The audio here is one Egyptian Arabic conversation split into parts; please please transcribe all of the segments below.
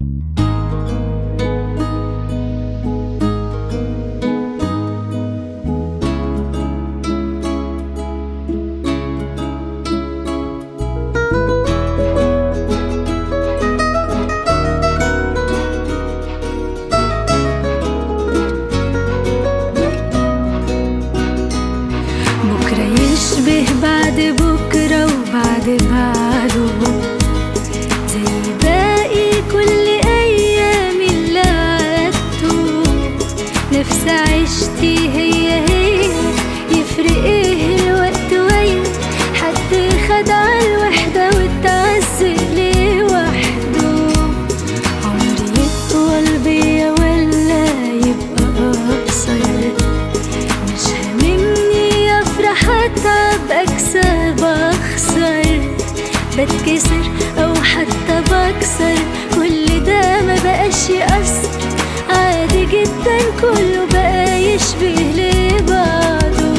بكرة يشبه بعد بكرة وبعد بعده زي باقي كل أيام اللي عدته نفس عشتي هي هي يفرق ايه الوقت ويا حد خد على الوحدة والتعذب لوحده عمري يطول بيا ولا يبقى أقصر مش هاممني افرح اتعب اكسب اخسر بتكسر او حتى بكسر كل ده ما بقاش يأثر عادي جدا كله بقى يشبه لبعضه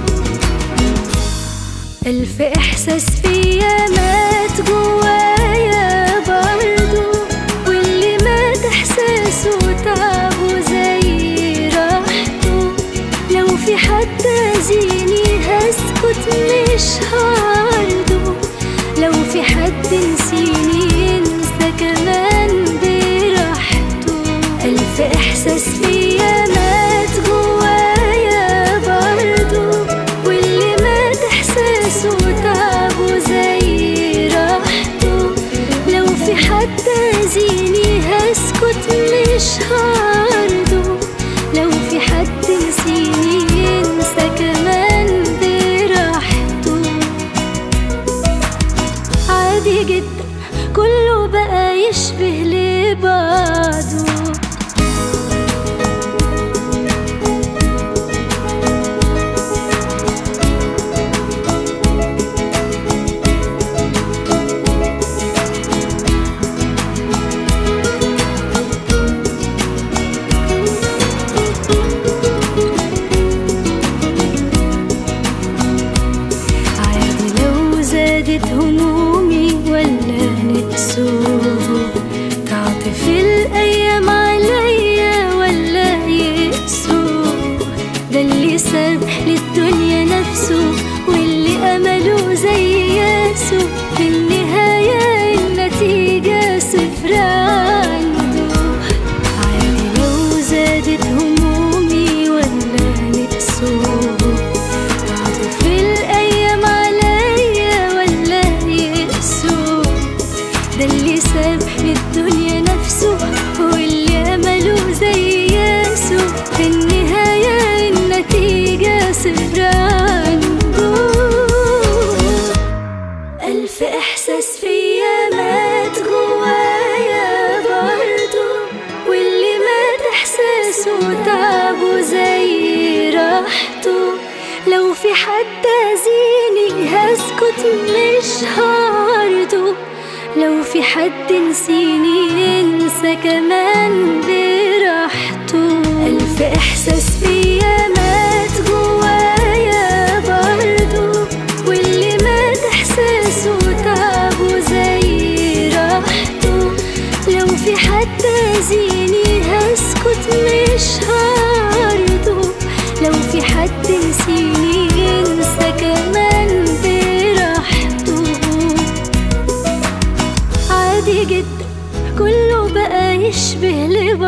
ألف إحساس فيا مات جوايا برضو واللي مات إحساسه تعبه زي راحته لو في حد أذيني هسكت مش هعرضه لو في حد نسيني ينسى كمان براحته ألف إحساس فيا مات جوايا برضو واللي مات إحساسه تعبه زي راحته لو في حد أذيني هسكت مش هعرضه لو في حد نسيني ينسى كمان براحته عادي جدا كله بقى يشبه لبعضه عادي لو زادت همومي ولا نقصوا تعطف الأيام عليا ولا يقسوا ده اللي ساب للدنيا نفسه واللي أمله زي ياسو في النهاية النتيجة صفر عنده عادي لو زادت همومي ولا نقصوا تعطف الأيام عليا ولا يقسوا ده اللي ساب للدنيا نفسه واللي أمله زي ياسو في النهاية النتيجة صفر عنده ألف إحساس فيا مات جوايا برضو واللي مات إحساسه تعبه زي راحته لو في حد أذيني هسكت مش هعرضه لو في حد نسيني ينسى كمان براحته ألف إحساس فيا مات جوايا برضو واللي مات إحساسه تعبه زي راحته لو في حد أذيني هسكت مش هعرضه لو في حد نسيني ينسى كمان براحته عادي جدا كله بقى يشبه لبعض